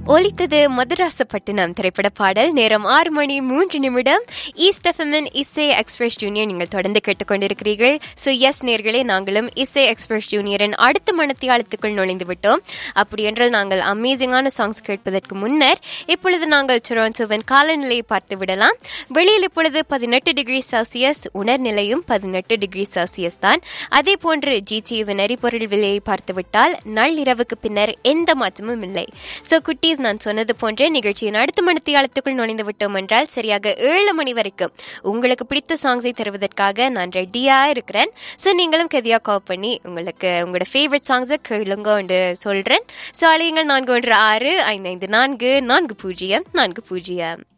ஒலித்தது மதராசப்பட்டினம் திரைப்பட பாடல் நேரம் ஆறு மணி மூன்று நிமிடம் ஈஸ்ட் எஃப்எம்என் இசை எக்ஸ்பிரஸ் ஜூனியர் நீங்கள் தொடர்ந்து கேட்டுக்கொண்டிருக்கிறீர்கள் ஸோ எஸ் நேர்களே நாங்களும் இசை எக்ஸ்பிரஸ் ஜூனியரின் அடுத்த மனத்தியாலத்துக்குள் நுழைந்து விட்டோம் அப்படி என்றால் நாங்கள் அமேசிங்கான சாங்ஸ் கேட்பதற்கு முன்னர் இப்பொழுது நாங்கள் டொரான்டோவின் காலநிலையை பார்த்து விடலாம் வெளியில் இப்பொழுது பதினெட்டு டிகிரி செல்சியஸ் உணர்நிலையும் பதினெட்டு டிகிரி செல்சியஸ் தான் அதே போன்று ஜிடிவின் எரிபொருள் விலையை பார்த்துவிட்டால் நள்ளிரவுக்கு பின்னர் எந்த மாற்றமும் இல்லை ஸோ குட்டீஸ் நான் சொன்னது போன்றே நிகழ்ச்சியின் அடுத்த மணித்தியாலத்துக்குள் நுழைந்து விட்டோம் என்றால் சரியாக ஏழு மணி வரைக்கும் உங்களுக்கு பிடித்த சாங்ஸை தருவதற்காக நான் ரெடியா இருக்கிறேன் ஸோ நீங்களும் கதியா கால் பண்ணி உங்களுக்கு உங்களோட ஃபேவரட் சாங்ஸை கேளுங்க என்று சொல்றேன் ஸோ அழையுங்கள் நான்கு ஒன்று ஆறு ஐந்து ஐந்து நான்கு நான்கு பூஜ்ஜியம் நான்கு பூஜ்ஜியம்